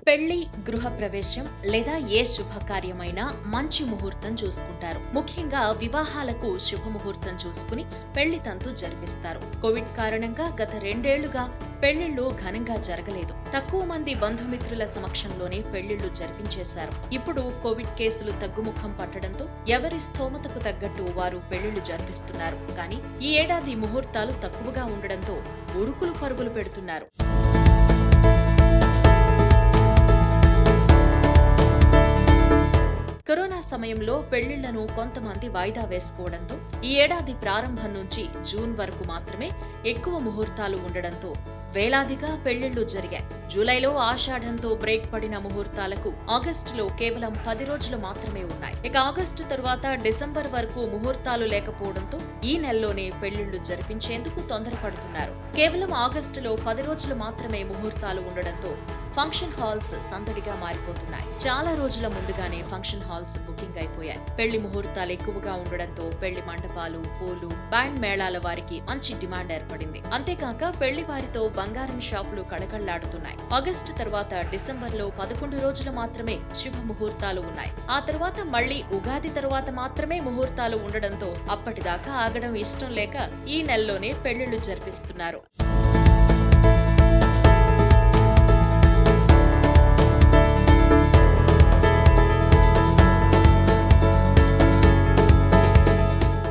పెళ్లి గృహ ప్రవేశం లేదా ఏ శుభకార్యమైనా మంచి ముహూర్తం చూసుకుంటారు ముఖ్యంగా వివాహాలకు శుభముహూర్తం చూసుకుని పెళ్లి తంతు జరిపిస్తారు కోవిడ్ కారణంగా గత రెండేళ్లుగా పెళ్లిళ్లు ఘనంగా జరగలేదు తక్కువ మంది బంధుమిత్రుల సమక్షంలోనే పెళ్లిళ్లు జరిపించేశారు ఇప్పుడు కోవిడ్ కేసులు తగ్గుముఖం పట్టడంతో ఎవరి స్థోమతకు తగ్గట్టు వారు పెళ్లిళ్లు జరిపిస్తున్నారు కానీ ఈ ఏడాది ముహూర్తాలు తక్కువగా ఉండడంతో ఉరుకులు పరుగులు పెడుతున్నారు కరోనా సమయంలో పెళ్లిళ్లను కొంతమంది వాయిదా వేసుకోవడంతో ఈ ఏడాది ప్రారంభం నుంచి జూన్ వరకు మాత్రమే ఎక్కువ ముహూర్తాలు ఉండడంతో వేలాదిగా పెళ్లిళ్లు జరిగాయి జూలైలో ఆషాఢంతో బ్రేక్ పడిన ముహూర్తాలకు ఆగస్టులో కేవలం పది రోజులు మాత్రమే ఉన్నాయి ఇక ఆగస్టు తరువాత డిసెంబర్ వరకు ముహూర్తాలు లేకపోవడంతో ఈ నెలలోనే పెళ్లిళ్లు జరిపించేందుకు తొందరపడుతున్నారు కేవలం ఆగస్టులో పది రోజులు మాత్రమే ముహూర్తాలు ఉండడంతో ఫంక్షన్ హాల్స్ సందడిగా మారిపోతున్నాయి చాలా రోజుల ముందుగానే ఫంక్షన్ హాల్స్ బుకింగ్ అయిపోయాయి పెళ్లి ముహూర్తాలు ఎక్కువగా ఉండడంతో పెళ్లి మండపాలు పూలు బ్యాండ్ మేళాల వారికి మంచి డిమాండ్ ఏర్పడింది అంతేకాక పెళ్లి వారితో బంగారం షాపులు కడకళ్లాడుతున్నాయి ఆగస్టు తర్వాత డిసెంబర్ లో పదకొండు రోజులు మాత్రమే శుభ ముహూర్తాలు ఉన్నాయి ఆ తర్వాత మళ్లీ ఉగాది తరువాత మాత్రమే ముహూర్తాలు ఉండడంతో అప్పటిదాకా ఆగడం ఇష్టం లేక ఈ నెలలోనే పెళ్లిళ్లు జరిపిస్తున్నారు